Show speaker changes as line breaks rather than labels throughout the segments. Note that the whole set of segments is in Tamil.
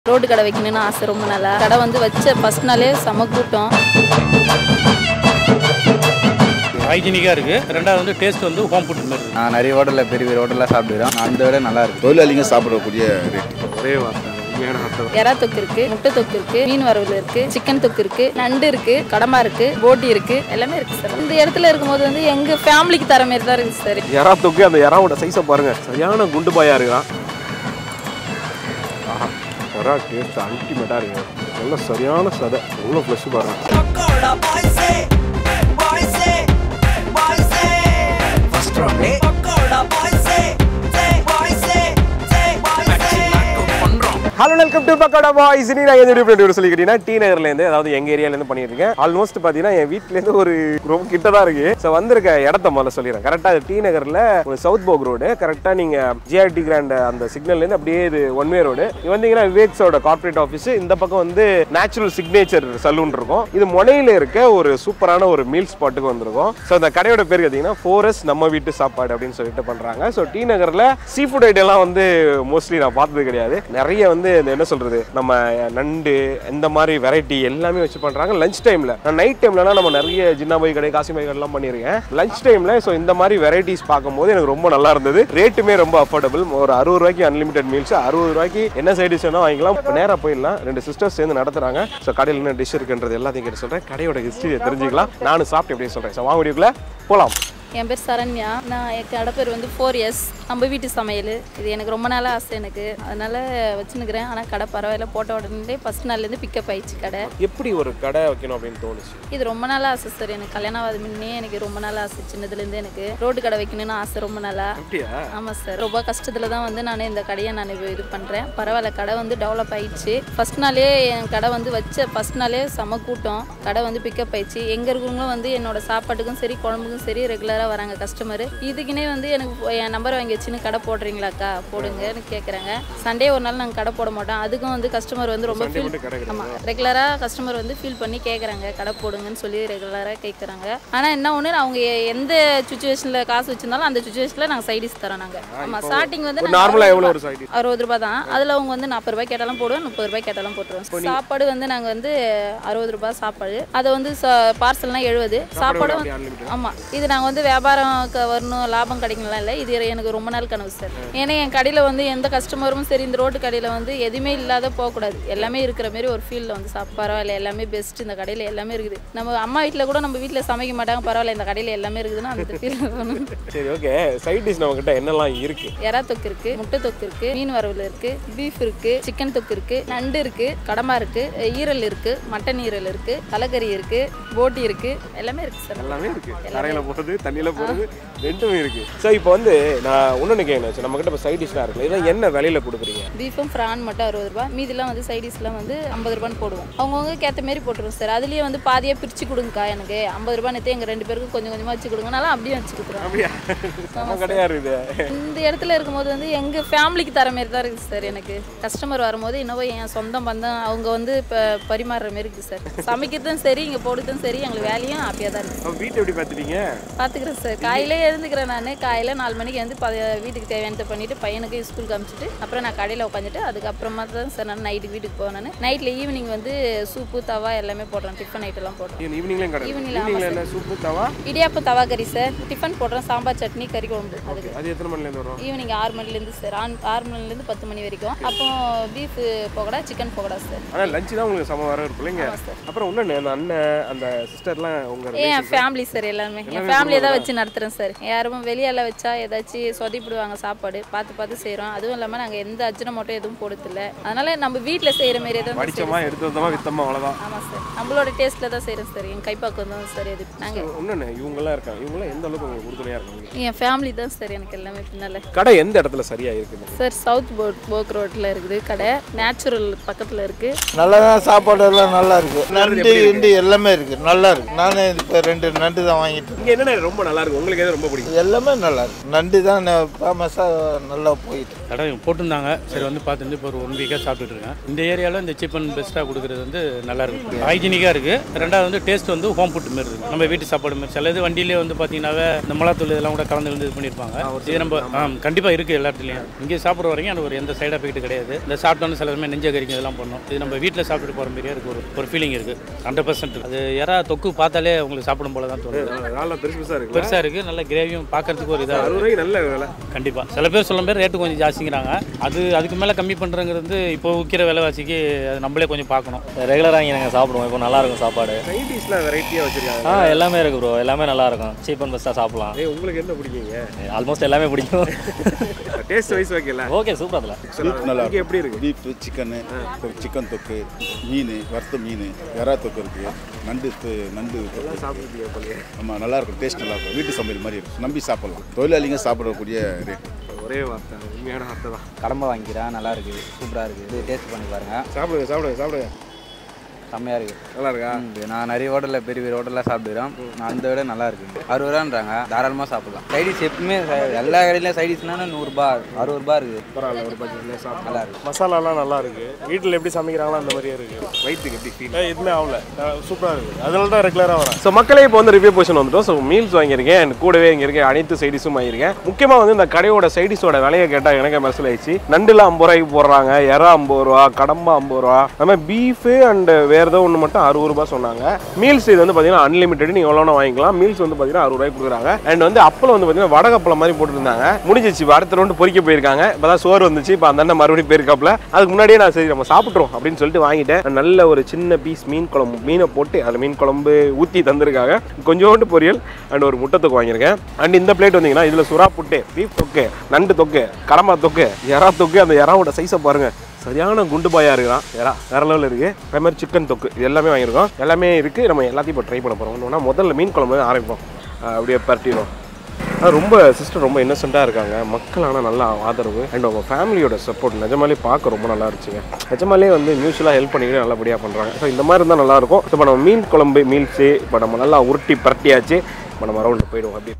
ரோட்டு கடை வைக்கணும்னு ஆசை ரொம்ப நாளா கடை வந்து வச்ச ஃபர்ஸ்ட் நாளே செம கூட்டம்
ஹைஜீனிக்காக இருக்குது ரெண்டாவது வந்து டேஸ்ட் வந்து ஹோம் ஃபுட் மாதிரி இருக்கு.
நான் நிறைய ஹோட்டலில் பெரிய பெரிய ஹோட்டலில் சாப்பிடுறோம் அந்த விட நல்லா இருக்கு
தொழிலாளிங்க சாப்பிடக்கூடிய ரேட்
ஒரே வார்த்தை உண்மையான அர்த்தம்
எறா தொக்கு இருக்கு முட்டை தொக்கு இருக்கு மீன் வறுவல் இருக்கு சிக்கன் தொக்கு இருக்கு நண்டு இருக்கு கடமா இருக்கு போட்டி இருக்கு எல்லாமே இருக்கு சார் இந்த இடத்துல இருக்கும்போது வந்து எங்க ஃபேமிலிக்கு தர மாதிரி தான் இருக்கு சார்
எறா தொக்கு அந்த எறாவோட சைஸை பாருங்க சரியான குண்டு பாயா இருக்கான் ஆஹா எறா டேஸ்ட் அல்டிமேட்டாக இருக்குங்க நல்ல சரியான சதை எவ்வளோ ஃப்ளஷ் பாருங்க
Pakoda boys say, boys say, boys say. First round, eh? Pakoda boys say, say, boys say, say, boys say.
Hello welcome to pakoda boys இனி நான் எது டிஃப்ரெண்ட் சொல்லி கேட்டீங்கன்னா டி நகர்லேருந்து அதாவது எங்கள் ஏரியாலேருந்து பண்ணிட்டு இருக்கேன் ஆல்மோஸ்ட் பார்த்தீங்கன்னா என் வீட்டிலேருந்து ஒரு ரொம்ப கிட்ட தான் இருக்கு ஸோ வந்திருக்க இடத்த முதல்ல சொல்லிடுறேன் கரெக்டாக டி நகரில் ஒரு சவுத் போக் ரோடு கரெக்டாக நீங்கள் ஜிஆர்டி கிராண்ட் அந்த சிக்னல்லேருந்து அப்படியே இது ஒன் வே ரோடு இது வந்தீங்கன்னா விவேக்ஸோட கார்ப்பரேட் ஆஃபீஸ் இந்த பக்கம் வந்து நேச்சுரல் சிக்னேச்சர் சலூன் இருக்கும் இது முனையில் இருக்க ஒரு சூப்பரான ஒரு மீல் ஸ்பாட்டுக்கு வந்திருக்கும் ஸோ அந்த கடையோட பேர் பார்த்தீங்கன்னா ஃபோரஸ் நம்ம வீட்டு சாப்பாடு அப்படின்னு சொல்லிட்டு பண்ணுறாங்க ஸோ டி நகரில் சீ ஃபுட் ஐட்டம்லாம் வந்து மோஸ்ட்லி நான் பார்த்தது கிடையாது நிறைய வந்து இந்த என்ன சொல்றது நம்ம நண்டு இந்த மாதிரி வெரைட்டி எல்லாமே வச்சு பண்றாங்க லஞ்ச் டைம்ல நான் நைட் டைம்லலாம் நம்ம நிறைய ஜின்னாபாய் கடை காசிமாய் கடைலாம் பண்ணியிருக்கேன் லஞ்ச் டைம்ல ஸோ இந்த மாதிரி வெரைட்டிஸ் பார்க்கும்போது எனக்கு ரொம்ப நல்லா இருந்தது ரேட்டுமே ரொம்ப அஃபோர்டபுள் ஒரு அறுபது ரூபாய்க்கு அன்லிமிடெட் மீல்ஸ் அறுபது ரூபாய்க்கு என்ன சைடு டிஷ் வேணா வாங்கிக்கலாம் இப்போ நேராக போயிடலாம் ரெண்டு சிஸ்டர்ஸ் சேர்ந்து நடத்துறாங்க ஸோ கடையில் என்ன டிஷ் இருக்குன்றது எல்லாத்தையும் கேட்டு சொல்றேன் கடையோட ஹிஸ்ட்ரியை தெரிஞ்சுக்கலாம் நானும் சாப்பிட்டு எப்படி சொல்றேன் ஸோ வாங்க வீடியோக்குள்ள போகலாம்
என் பேர் சரண்யா நான் என் கடை பேர் வந்து ஃபோர் இயர்ஸ் நம்ம வீட்டு சமையல் இது எனக்கு ரொம்ப நாளாக ஆசை எனக்கு அதனால வச்சுன்னுக்கிறேன் ஆனால் கடை பரவாயில்ல போட்ட உடனே ஃபர்ஸ்ட் நாள்லேருந்து பிக்கப் ஆயிடுச்சு கடை
எப்படி ஒரு கடை வைக்கணும் அப்படின்னு தோணுச்சு
இது ரொம்ப நாளாக ஆசை சார் எனக்கு கல்யாணம் ஆகாத முன்னே எனக்கு ரொம்ப நாள் ஆசை சின்னதுலேருந்து எனக்கு ரோட்டு கடை வைக்கணும்னு ஆசை ரொம்ப நாளா
அப்படியா
ஆமாம் சார் ரொம்ப கஷ்டத்தில் தான் வந்து நான் இந்த கடையை நான் இப்போ இது பண்ணுறேன் பரவாயில்ல கடை வந்து டெவலப் ஆயிடுச்சு ஃபர்ஸ்ட் நாளே என் கடை வந்து வச்ச ஃபர்ஸ்ட் நாளே செம கூட்டம் கடை வந்து பிக்கப் ஆயிடுச்சு எங்கே இருக்கவங்களும் வந்து என்னோட சாப்பாட்டுக்கும் சரி குழம்புக்கும் சரி ரெகுலராக வராங்க கஸ்டமர் இதுக்குன்னே வந்து எனக்கு இப்போ என் நம்பர் வாங்கி வச்சுன்னு கடை போடுறீங்களாக்கா போடுங்கன்னு கேட்குறாங்க சண்டே ஒரு நாள் நாங்கள் கடை போட மாட்டோம் அதுக்கும் வந்து கஸ்டமர் வந்து ரொம்ப ஃபீல் ஆமாம் ரெகுலராக கஸ்டமர் வந்து ஃபீல் பண்ணி கேட்குறாங்க கடை போடுங்கன்னு சொல்லி ரெகுலராக கேட்குறாங்க ஆனால் என்ன ஒன்று அவங்க எ- எந்த சுச்சுவேஷனில் காசு வச்சிருந்தாலும் அந்த சுச்சுவேஷனில் நாங்கள் சைடிஸ் தரோம் நாங்கள் ஆமாம் ஸ்டார்டிங் வந்து நாங்க
நார்மலாக
அறுபது
எவ்வளோ
ரூபாய்
ஒரு சைடு
அறுபது ரூபாய் தான் அதில் அவங்க வந்து நாற்பது ரூபாய் கேட்டாலும் போடுவோம் முப்பது ரூபாய் கேட்டாலும் போட்டுருவோம் சாப்பாடு வந்து நாங்கள் வந்து அறுபது ரூபாய் சாப்பாடு அதை வந்து பார்சல்னா எழுபது சாப்பாடு ஆமாம் இது நாங்கள் வந்து வியாபாரம் க- வரணும் லாபம் கிடைக்கலாம் இல்லை இது எனக்கு ரொம்ப நாள் கனவு சார் ஏன்னா என் கடையில் வந்து எந்த கஸ்டமரும் சரி இந்த ரோட்டு கடையில் வந்து எதுவுமே இல்லாத போகக்கூடாது எல்லாமே இருக்கிற மாதிரி ஒரு ஃபீல்டில் வந்து சாப் பரவாயில்ல எல்லாமே பெஸ்ட் இந்த கடையில் எல்லாமே இருக்குது நம்ம அம்மா வீட்டில் கூட நம்ம வீட்டில் சமைக்க மாட்டாங்க பரவாயில்ல இந்த கடையில் எல்லாமே இருக்குதுன்னா அந்த ஃபீல்
சரி ஓகே சைட் டிஷ் நம்ம கிட்ட என்னெல்லாம் இருக்கு
எறா தொக்கு இருக்கு முட்டை தொக்கு இருக்கு மீன் வறுவல் இருக்கு பீஃப் இருக்கு சிக்கன் தொக்கு இருக்கு நண்டு இருக்கு கடமா இருக்கு ஈரல் இருக்கு மட்டன் ஈரல் இருக்கு தலைக்கறி இருக்கு போட்டி இருக்கு எல்லாமே இருக்கு சார்
எல்லாமே இருக்கு தரையில போறது தண்ணியில போறது ரெண்டுமே இருக்கு ஸோ இப்போ வந்து நான் ஒன்று கேட்கணும் நம்ம கிட்ட இப்போ சைட் டிஷ்லாம் இருக்குல்ல இதெல்லாம் என்ன விலையில கொடுக்குறீங்க
பீஃபும் ஃப்ரான் மட்டும் அறுபது ரூபாய் மீதிலாம் வந்து சைடிஷ்லாம் வந்து ஐம்பது ரூபான்னு போடுவோம் அவங்கவுங்க ஏற்ற மாரி போட்டுருவோம் சார் அதுலேயே வந்து பாதியாக பிரித்து கொடுங்கக்கா எனக்கு ஐம்பது ரூபாய் நேற்று எங்கள் ரெண்டு பேருக்கும் கொஞ்சம் கொஞ்சமாக வச்சு கொடுங்கனாலும் அப்படியே வச்சு கொடுத்துருவோம்
அப்படியா நம்ம கடையா இருக்குது
இந்த இடத்துல இருக்கும்போது வந்து எங்கள் ஃபேமிலிக்கு தர மாதிரி தான் இருக்குது சார் எனக்கு கஸ்டமர் வரும்போது இன்னும் என் சொந்தம் பந்தம் அவங்க வந்து இப்போ பரிமாறுற மாதிரி இருக்குது சார் சமைக்கிறதும் சரி இங்கே போடுறதும் சரி எங்களுக்கு வேலையும் ஹாப்பியாக தான் இருக்குது
அப்போ வீட்டை எப்படி பார்த்துட்டீங்க
பார்த்துக்கிறேன் சார் காலையிலே எழுந்துக்கிறேன் நான் காலையில் நாலு மணிக்கு வந்து ப வீட்டுக்கு தேவையானதை பண்ணிவிட்டு பையனுக்கு ஸ்கூலுக்கு அனுப்பிச்சிட்டு அப்புறம் நான் கடையில் உட்காந்துட்டு அதுக்கப்புறமா தான் சார் நான் நைட்டுக்கு வீட்டுக்கு போவேன் நான் நைட்டில் ஈவினிங் வந்து சூப்பு தவா எல்லாமே போடுறேன் டிஃபன் ஐட்டம்லாம் போடுறேன்
ஈவினிங்லேயும் கடை
Eveningல, ஆமா
ஈவினிங்ல
sir.
என்ன சூப்பு தவா
இடியாப்பம் தவா கறி சார் டிஃபன் போடுறேன் சாம்பார் சட்னி கறி குழம்பு அதுக்கு
அது எத்தனை மணிலேருந்து வரும்
ஈவினிங் ஆறு மணிலேருந்து சார் ஆன் ஆறு மணிலேருந்து பத்து மணி வரைக்கும் அப்போ beef pakoda chicken pakoda sir
ஆனால் லஞ்சு தான் உங்களுக்கு சம வர இருக்குல்லைங்க
ஆமாம் சார்
அப்புறம் இன்னொன்று அந்த அண்ணன் அந்த சிஸ்டர்லாம் உங்க
என் ஃபேமிலி சார் எல்லாமே என் ஃபேமிலியை தான் வச்சு நடத்துகிறேன் சார் யாரும் வெளியால வச்சா ஏதாச்சும் சொதிப்பிடுவாங்க சாப்பாடு பார்த்து பார்த்து செய்கிறோம் அதுவும் இல்லாமல் நாங்கள் எந்த அஜின மட்டும் எதுவும் போடுறதில்ல அதனால நம்ம வீட்டில் செய்கிற மாதிரியே தான்
படிச்சோமா எடுத்து வந்தோமா வித்தமா அவ்வளோதான்
ஆமாம் சார் நம்மளோட டேஸ்ட்டில் தான் செய்கிறோம் சார் என் கைப்பாக்கம் தான் சார் இது நாங்கள்
இன்னொன்று இவங்கெல்லாம் இருக்காங்க இவங்களாம் எந்த அளவுக்கு உங்களுக்கு உறுதுணையாக இருக்காங்க
என் ஃபேமிலி தான் சார் எனக்கு எல்லாமே பின்னால்
கடை எந்த இடத்துல சரியா இருக்குது
சார் சவுத் போட் போக் ரோட்டில் இருக்குது கடை நேச்சுரல் பக்கத்தில் இருக்குது
நல்லா தான் சாப்பாடு எல்லாம் நல்லா இருக்கு நண்டு கிண்டு எல்லாமே இருக்கு நல்லா இருக்கு நானே இப்போ ரெண்டு நண்டு தான் வாங்கிட்டு
இங்கே என்னென்ன ரொம்ப ரொம்ப நல்லா இருக்கு உங்களுக்கு எது ரொம்ப பிடிக்கும்
எல்லாமே நல்லா இருக்கு நண்டு தான் ஃபேமஸாக நல்லா போயிட்டு
கடை போட்டிருந்தாங்க சரி வந்து பார்த்துட்டு இப்போ ஒரு ஒன் வீக்காக சாப்பிட்டுட்டு இருக்கேன் இந்த ஏரியாவில் இந்த சிக்கன் பெஸ்ட்டாக கொடுக்குறது வந்து நல்லா இருக்கு ஹைஜீனிக்காக இருக்குது ரெண்டாவது வந்து டேஸ்ட் வந்து ஹோம் ஃபுட் மாரி இருக்குது நம்ம வீட்டு சாப்பாடு மாதிரி சில இது வண்டியிலே வந்து பார்த்தீங்கன்னாவே இந்த மிளகாத்தூள் இதெல்லாம் கூட கலந்து வந்து இது பண்ணியிருப்பாங்க இது நம்ம ஆ கண்டிப்பாக இருக்குது எல்லா இடத்துலையும் இங்கே சாப்பிட்ற வரைக்கும் அது ஒரு எந்த சைட் எஃபெக்ட் கிடையாது இந்த சாப்பிட்டோன்னு சில சமயம் நெஞ்ச கறிக்கும் இதெல்லாம் பண்ணோம் இது நம்ம வீட்டில் சாப்பிட்டு போகிற மாதிரியே இருக்கு ஒரு ஒரு ஃபீலிங் இருக்குது ஹண்ட்ரட் பர்சன்ட் அது யாரா தொக்கு பார்த்தாலே உங்களுக்கு சாப்பிடும் போல தான் தோணுது
நல்லா பெருசு பெருசா இருக்கு
பெருசாக இருக்குது நல்ல கிரேவியும் பார்க்கறதுக்கு ஒரு இதாக
அறுபது ரூபாய்க்கு நல்ல விலை
கண்டிப்பாக சில பேர் சொல்லும் பேர் ரேட்டு கொஞ்சம் ஜாஸ்திங்கிறாங்க அது அதுக்கு மேலே கம்மி பண்ணுறங்கிறது வந்து இப்போ விற்கிற விலைவாசிக்கு அது நம்மளே கொஞ்சம் பார்க்கணும்
ரெகுலராக இங்கே நாங்கள் சாப்பிடுவோம் இப்போ நல்லா இருக்கும் சாப்பாடு
சைடிஷ்லாம் வெரைட்டியாக வச்சிருக்காங்க
ஆ எல்லாமே இருக்கு ப்ரோ எல்லாமே நல்லா இருக்கும் சீப் அண்ட் பெஸ்ட்டாக சாப்பிடலாம்
ஏய் உங்களுக்கு என்ன பிடிக்குங்க
ஆல்மோஸ்ட் எல்லாமே பிடிக்கும்
டேஸ்ட் வைஸ் வைக்கல
ஓகே சூப்பர் அதில்
நல்லா
இங்கே எப்படி இருக்கு
பீஃப் சிக்கனு சிக்கன் தொக்கு மீன் வறுத்த மீன் எறா தொக்கு இருக்கு நண்டு தொ- நண்டு தொக்கு
சாப்பிட்டுருக்கீங்க போலயே
ஆமாம் நல்லா இருக்கும் டேஸ்ட் நல்லா இருக்கும் வீட்டு சமையல் மாதிரி இருக்கும் நம்பி சாப்பிடலாம் தொழிலாளிங்க சாப்பிடக்கூடிய ரேட்
ஒரே வார்த்தை உண்மையான வார்த்தை தான்
கடம்பை வாங்கிக்கிறேன் நல்லா இருக்கு சூப்பராக இருக்குது இது டேஸ்ட் பண்ணி பாருங்க
சாப்பிடுங்க சாப்பிடுங்க சாப்பிடுங்க
செம்மையாக இருக்கு
நல்லா இருக்கா
ம், நான் நிறைய ஹோட்டலில் பெரிய பெரிய ஹோட்டலில் சாப்பிடுறோம் அந்த விட நல்லா இருக்கு அறுபது ரூபான்றாங்க தாராளமாக சாப்பிடலாம் சைடிஷ் எப்பவுமே ச- எல்லா கடையிலையும் சைடிஷ்னா நூறுரூபா அறுபது ரூபா இருக்குது
பரவாயில்ல ஒரு பட்ஜெட்லேயே சாப்பிட்டு
நல்லா இருக்கு
மசாலாலாம் நல்லா இருக்கு வீட்டில் எப்படி சமைக்கிறாங்களோ அந்த மாதிரியே இருக்கு
வயிற்றுக்கு எப்படி ஃபீல்
ஏய், எதுவுமே ஆகல சூப்பராக இருக்கு அதனால தான் ரெகுலராக வரேன்
ஸோ மக்களே இப்போ வந்து ரிவ்யூ பொசிஷன் வந்துட்டோம் ஸோ மீல்ஸ் வாங்கியிருக்கேன் and கூடவே இங்கே இருக்க அனைத்து சைடிஸும் வாங்கியிருக்கேன் முக்கியமாக வந்து இந்த கடையோட சைடிஸோட விலையை கேட்டால் எனக்கு மனசில் ஆயிடுச்சு நண்டுல ஐம்பது ரூபாய்க்கு போடுறாங்க எறா ஐம்பது ரூபா கடம்பா ஐம்பது ரூபா நம்ம பீஃபு அண்ட் வேறு ஏதோ ஒன்று மட்டும் அறுபது ரூபா சொன்னாங்க மீல்ஸ் இது வந்து பார்த்தீங்கன்னா அன்லிமிட்டட் நீங்கள் எவ்வளோ வாங்கிக்கலாம் மீல்ஸ் வந்து பார்த்தீங்கன்னா அறுபது ரூபாய்க்கு கொடுக்குறாங்க அண்ட் வந்து அப்பளம் வந்து பார்த்தீங்கன்னா வடகப்பளம் மாதிரி போட்டுருந்தாங்க முடிஞ்சிச்சு இப்ப அடுத்த ரவுண்டு பொறிக்க போயிருக்காங்க இப்போ தான் சோறு வந்துச்சு இப்போ அந்த அண்ணன் மறுபடியும் போயிருக்காப்புல அதுக்கு முன்னாடியே நான் சரி நம்ம சாப்பிட்றோம் அப்படின்னு சொல்லிட்டு வாங்கிட்டேன் நல்ல ஒரு சின்ன பீஸ் மீன் குழம்பு மீனை போட்டு அதில் மீன் குழம்பு ஊற்றி தந்திருக்காங்க கொஞ்சோண்டு பொரியல் அண்ட் ஒரு முட்டை தொக்கு வாங்கியிருக்கேன் அண்ட் இந்த பிளேட் வந்தீங்கன்னா இதில் சுறா புட்டு பீஃப் தொக்கு நண்டு தொக்கு கடம்பா தொக்கு எறா தொக்கு அந்த எறாவோட சைஸை பாருங்க சரியான குண்டு பாயா இருக்கிறான் எறா வேற லெவலில் இருக்கு அதே மாதிரி சிக்கன் தொக்கு இது எல்லாமே வாங்கியிருக்கோம் எல்லாமே இருக்கு நம்ம எல்லாத்தையும் இப்போ ட்ரை பண்ண போகிறோம் ஒன்றுனா முதல்ல மீன் குழம்பு ஆரம்பிப்போம் அஹ் அப்படியே பரட்டிடும் ஆனால் ரொம்ப சிஸ்டர் ரொம்ப இன்னசென்ட்டாக இருக்காங்க மக்கள் ஆனால் நல்லா ஆதரவு அண்ட் அவங்க ஃபேமிலியோட சப்போர்ட் நிஜமாலே பார்க்க ரொம்ப நல்லா இருந்துச்சுங்க நிஜமாலே வந்து மியூச்சுவலாக ஹெல்ப் பண்ணிக்கிட்டு நல்லபடியாக பண்ணுறாங்க ஸோ இந்த மாதிரி இருந்தால் நல்லாயிருக்கும் இப்போ நம்ம மீன் குழம்பு மீல்ஸு இப்போ நம்ம நல்லா உருட்டி பரட்டியாச்சு இப்போ நம்ம ரவுண்டு போயிடுவோம் அப்படி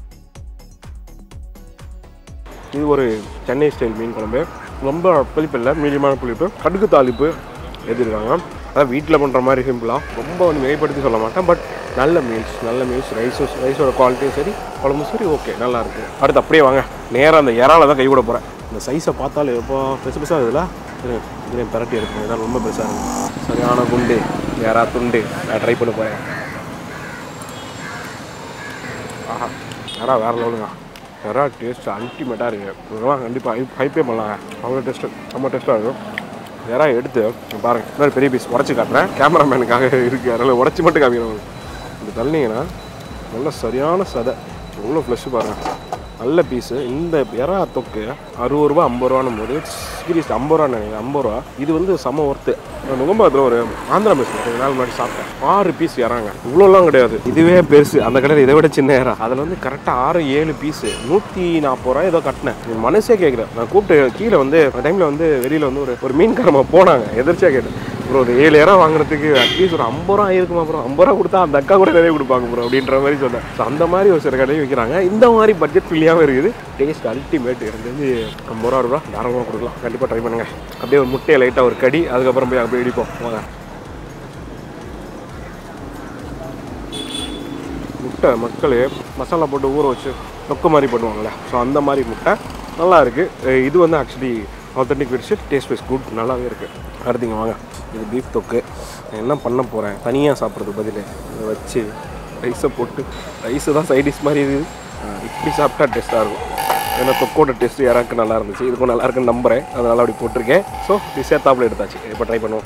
இது ஒரு சென்னை ஸ்டைல் மீன் குழம்பு ரொம்ப புளிப்பு இல்லை மீடியமான புளிப்பு கடுகு தாளிப்பு எழுதிருக்காங்க அதான் வீட்டில் பண்ணுற மாதிரி சிம்பிளாக ரொம்ப வந்து மிகைப்படுத்தி சொல்ல மாட்டேன் பட் நல்ல மீல்ஸ் நல்ல மீல்ஸ் ரைஸும் ரைஸோட குவாலிட்டியும் சரி குழம்பும் சரி ஓகே நல்லா இருக்கு அடுத்து அப்படியே வாங்க நேராக அந்த இறால தான் கை விட போகிறேன் இந்த சைஸை பார்த்தாலே எப்போ பெருசு பெருசாக இருக்குதுல இது பரட்டி எடுக்கணும் இதான் ரொம்ப பெருசாக இருக்கும் சரியான குண்டு இறா துண்டு நான் ட்ரை பண்ண போகிறேன் ஆஹா இறா வேறு லெவலுங்க இறா டேஸ்ட் அல்டிமேட்டாக இருக்குது இதெல்லாம் கண்டிப்பாக ஹை ஹைப்பே பண்ணலாங்க அவ்வளோ டேஸ்ட்டு ரொம்ப டேஸ்ட்டாக இருக்கும் இறா எடுத்து இங்க பாருங்க இன்னொரு பெரிய பீஸ் உடச்சி காட்டுறேன் கேமராமேனுக்காக இருக்குது அதனால் உடச்சி மட்டும் காமிக்கிறேன் இப்படி தள்ளினீங்கன்னா நல்ல சரியான சதை எவ்வளோ ஃப்ளஷ்ஷு பாருங்கள் நல்ல பீஸு இந்த இறா தொக்கு அறுபது ரூபா ஐம்பது ரூபான்னும் போது சீரியஸ் ஐம்பது ரூபா நினைக்கிறேன் ஐம்பது ரூபா இது வந்து செம ஒர்த்து நுகம்பாத்தில் ஒரு ஆந்திரா மெஸ் கொஞ்ச நாள் முன்னாடி சாப்பிட்டேன் ஆறு பீஸ் இறாங்க இவ்வளோலாம் கிடையாது இதுவே பெருசு அந்த கடையில் இதை விட சின்ன இறா அதில் வந்து கரெக்டாக ஆறு ஏழு பீஸு நூற்றி நாற்பது ரூபா ஏதோ கட்டினேன் என் மனசே கேட்குறேன் நான் கூப்பிட்டு கீழே வந்து அந்த டைமில் வந்து வெளியில் வந்து ஒரு ஒரு மீன்காரமா போனாங்க எதிர்ச்சியாக கேட்டேன் ப்ரோ ஒரு ஏழு இடம் வாங்குறதுக்கு அட்லீஸ்ட் ஒரு ஐம்பது ரூபா இருக்குமா ப்ரோ ஐம்பது ரூபா கொடுத்தா அந்த அக்கா கூட நிறைய கொடுப்பாங்க ப்ரோ அப்படின்ற மாதிரி சொன்னேன் ஸோ அந்த மாதிரி ஒரு சில கடையும் விற்கிறாங்க இந்த மாதிரி பட்ஜெட் ஃப்ரீயாகவும் இருக்குது டேஸ்ட் அல்டிமேட் எனக்கு வந்து ஐம்பது ரூபா ரூபா தாராளமாக கொடுக்கலாம் கண்டிப்பாக ட்ரை பண்ணுங்க அப்படியே ஒரு முட்டையை லைட்டாக ஒரு கடி அதுக்கப்புறம் போய் அப்படியே இடிப்போம் வாங்க முட்டை மக்கள் மசாலா போட்டு ஊற வச்சு தொக்கு மாதிரி பண்ணுவாங்கள்ல ஸோ அந்த மாதிரி முட்டை நல்லா இருக்குது இது வந்து ஆக்சுவலி ஆத்தென்டிக் வெரிச்சு டேஸ்ட் வைஸ் குட் நல்லாவே இருக்குது அடுத்தீங்க வாங்க இது பீஃப் தொக்கு நான் என்ன பண்ண போகிறேன் தனியாக சாப்பிட்றது பதில் இதை வச்சு ரைஸை போட்டு ரைஸு தான் சைடிஷ் மாதிரி இருக்குது அஹ் இப்படி சாப்பிட்டா டேஸ்ட்டாக இருக்கும் ஏன்னா தொக்கோட டேஸ்ட்டு யாராக்கு நல்லா இருந்துச்சு இதுக்கும் நல்லா இருக்குன்னு நம்புறேன் அதனால் அப்படி போட்டிருக்கேன் ஸோ இது சேர்த்தாப்புல எடுத்தாச்சு இப்போ ட்ரை பண்ணுவோம்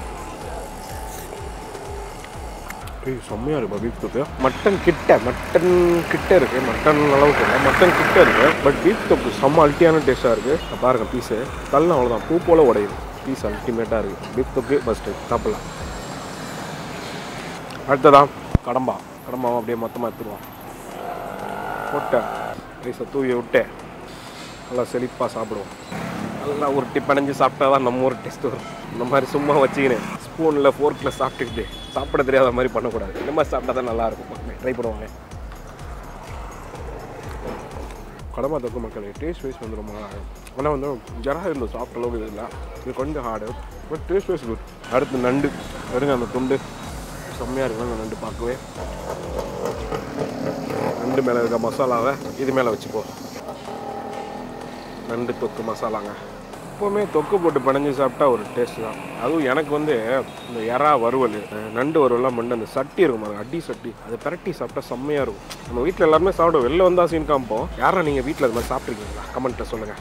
ஏய் செம்மையாக இருக்கு பீஃப் தொக்கு மட்டன் கிட்ட மட்டன் கிட்ட இருக்கு மட்டன் அளவுக்கு இல்லை மட்டன் கிட்ட இருக்கு பட் பீஃப் தொக்கு செம்ம அல்ட்டியான டேஸ்ட்டாக இருக்கு பாருங்க பீஸு தள்ள அவ்வளோதான் பூ போல உடையுது பீஸ் அல்டிமேட்டாக இருக்கு பீஃப் தொக்கு ஃபஸ்ட்டு சாப்பிடலாம் அடுத்ததா கடம்பா கடம்பாவும் அப்படியே மொத்தமாக எடுத்துருவோம் போட்டேன் ரைஸை தூவி விட்டேன் நல்லா செழிப்பாக சாப்பிடுவோம் நல்லா உருட்டி பனைஞ்சு சாப்பிட்டா தான் நம்ம ஒரு டேஸ்ட் வரும் இந்த மாதிரி சும்மா வச்சுக்கினேன் ஸ்பூனில் ஃபோர்க்கில் சாப்பிட்டுக்கிட்டு சாப்பிட தெரியாத மாதிரி பண்ணக்கூடாது இந்த மாதிரி சாப்பிட்டா தான் நல்லாயிருக்கும் ட்ரை பண்ணுவாங்க கடமா தொக்கு மக்கள் டேஸ்ட் வைஸ் வந்து ரொம்ப நல்லா இருக்கும் ஆனால் வந்து ஜரா இருந்த சாப்பிட்ட அளவுக்கு இது இல்லை இது கொஞ்சம் hard but taste wise good அடுத்து நண்டு எடுங்க அந்த துண்டு செம்மையாக இருக்கும் அந்த நண்டு பார்க்கவே நண்டு மேலே இருக்க மசாலாவை இது மேலே வச்சுப்போ நண்டு தொக்கு மசாலாங்க எப்போவுமே தொக்கு போட்டு பிணைஞ்சு சாப்பிட்டா ஒரு டேஸ்ட் தான் அதுவும் எனக்கு வந்து இந்த எறா வறுவல் அஹ் நண்டு வறுவல்லாம் பண்ணி அந்த சட்டி இருக்கும் பாருங்க அடி சட்டி அது பிரட்டி சாப்பிட்டா செம்மையாக இருக்கும் நம்ம வீட்டில் எல்லாருமே சாப்பிடுவோம் வெளில வந்தால் சீன் காமிப்போம் யாரா நீங்கள் வீட்டில் அது மாதிரி சாப்பிட்ருக்கீங்களா கமெண்ட்டில் சொல்லுங்கள்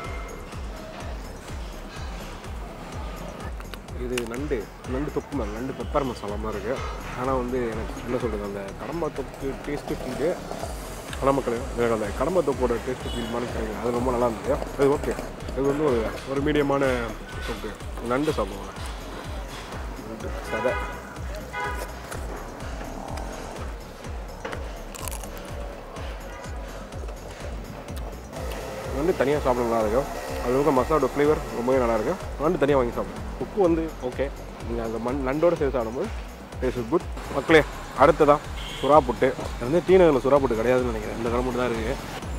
இது நண்டு நண்டு தொக்கு மாதிரி நண்டு பெப்பர் மசாலா மாதிரி இருக்குது ஆனால் வந்து எனக்கு என்ன சொல்கிறது அந்த கடம்பா தொக்கு டேஸ்ட்டு ஃபீல்டு கடமக்கள் எனக்கு அந்த கடம்பா தொக்கோட டேஸ்ட்டு ஃபீல் மாதிரி கிடைக்கும் அது ரொம்ப நல்லா இருந்தது அது ஓகே இது வந்து ஒரு ஒரு மீடியமான தொக்கு நண்டு சாப்பிடுவாங்க நண்டு சதை நண்டு தனியாக சாப்பிட நல்லா இருக்கும் அது வந்து மசாலோட ஃப்ளேவர் ரொம்பவே நல்லா இருக்கும் நண்டு தனியாக வாங்கி சாப்பிடும் உப்பு வந்து ஓகே நீங்கள் அந்த மண் நண்டோட சேர்த்து சாப்பிடும்போது டேஸ்ட் குட் மக்களே அடுத்ததான் சுறா புட்டு இது வந்து டீ நகரில் சுறா புட்டு கிடையாதுன்னு நினைக்கிறேன் இந்த கடை மட்டும் தான் இருக்குது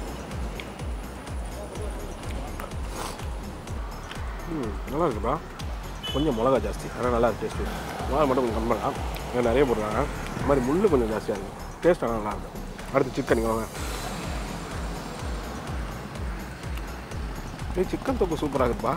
ம் நல்லா இருக்குப்பா கொஞ்சம் மிளகா ஜாஸ்தி ஆனால் நல்லா இருக்கு டேஸ்ட்டு மிளகா மட்டும் கொஞ்சம் கம்மி தான் நிறைய போடுறாங்க இந்த மாதிரி முள்ளு கொஞ்சம் ஜாஸ்தியாக இருக்கும் டேஸ்ட் ஆனால் நல்லா இருக்கும் அடுத்து சிக்கன் இங்கே வாங்க ஏய் சிக்கன் தொக்கு சூப்பராக இருக்குப்பா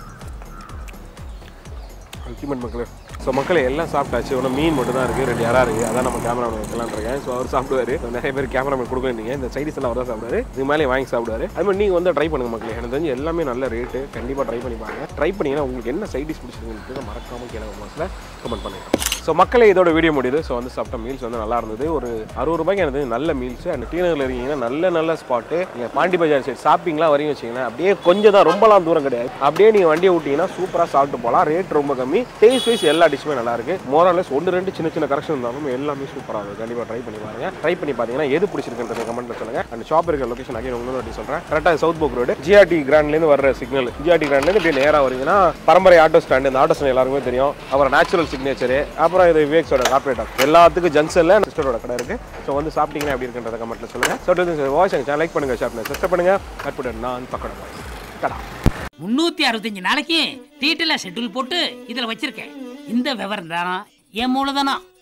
அல்டிமேட் மக்களே ஸோ மக்களே எல்லாம் சாப்பிட்டாச்சு ஒன்றும் மீன் மட்டும் தான் இருக்குது ரெண்டு யாரா இருக்குது அதான் நம்ம கேமராமேன் வைக்கலான் இருக்கேன் ஸோ அவர் சாப்பிடுவாரு So, நிறைய பேர் கேமராமேன் கொடுக்குறீங்க இந்த சைடிஸ் எல்லாம் அவர் தான் சாப்பிடுவாரு இது மேலே வாங்கி சாப்பிடுவாரு அது மாதிரி நீங்கள் வந்து ட்ரை பண்ணுங்க மக்களே எனக்கு தெரிஞ்சு எல்லாமே நல்ல ரேட்டு கண்டிப்பாக ட்ரை பண்ணி பாருங்க ட்ரை பண்ணீங்கன்னா உங்களுக்கு என்ன சைடிஸ் பிடிச்சிருக்குன்னு மறக்காம கேளுங்க மாசில் கமெண்ட் பண்ணுங்க ஸோ மக்களே இதோட வீடியோ முடியுது ஸோ வந்து சாப்பிட்ட மீல்ஸ் வந்து நல்லா இருந்தது ஒரு அறுபது ரூபாய்க்கு எனக்கு தெரிஞ்சு நல்ல மீல்ஸ் அண்ட் டீனரில் இருக்கீங்கன்னா நல்ல நல்ல ஸ்பாட்டு நீங்கள் பாண்டி பஜார் சைடு ஷாப்பிங்லாம் வரீங்க வச்சிங்கன்னா அப்படியே கொஞ்சம் தான் ரொம்பலாம் தூரம் கிடையாது அப்படியே நீங்கள் வண்டியை விட்டீங்கன்னா சூப்பராக சாப்பிட்டு போகலாம் ரேட் ரொம்ப கம்மி டேஸ்ட் வைஸ் எல்லா டிஷ்ஷுமே நல்லா இருக்கு மோரலஸ் ஒன்று ரெண்டு சின்ன சின்ன கரெக்ஷன் இருந்தாலும் எல்லாமே சூப்பராக இருக்கும் கண்டிப்பாக ட்ரை பண்ணி பாருங்க ட்ரை பண்ணி பார்த்தீங்கன்னா எது பிடிச்சிருக்குன்றது கமெண்ட்ல சொல்லுங்க அண்ட் ஷாப் இருக்கிற லொகேஷன் அகைன் உங்களுக்கு அப்படி சொல்கிறேன் கரெக்டாக சவுத் போக் ரோடு ஜிஆர்டி கிராண்ட்லேருந்து வர சிக்னல் ஜிஆர்டி கிராண்ட்லேருந்து இப்படி நேராக வரீங்கன்னா பரம்பரை ஆட்டோ ஸ்டாண்டு இந்த ஆட்டோ ஸ்டாண்ட் எல்லாருக்குமே தெரியும் அப்புறம் நேச்சுரல் சிக்னேச்சர் அப்புறம் இது விவேக்ஸோட கார்பரேட் எல்லாத்துக்கும் ஜங்ஷனில் சிஸ்டரோட கடை இருக்கு ஸோ வந்து சாப்பிட்டீங்கன்னா எப்படி இருக்குன்றத கமெண்ட்ல சொல்லுங்க ஸோ வாய்ஸ் எங்கள் லைக் பண்ணுங்க ஷேர் பண்ணுங்க சப்ஸ்கிரைப் பண்ணுங்க கட் பண்ணு நான் பக்கம் கடா
முன்னூத்தி அறுபத்தஞ்சு நாளைக்கு டீட்டெயிலாக ஷெட்யூல் போட்டு இதில் வச்சிருக்கேன் இந்த விவரம் தானா என் மூலதனம்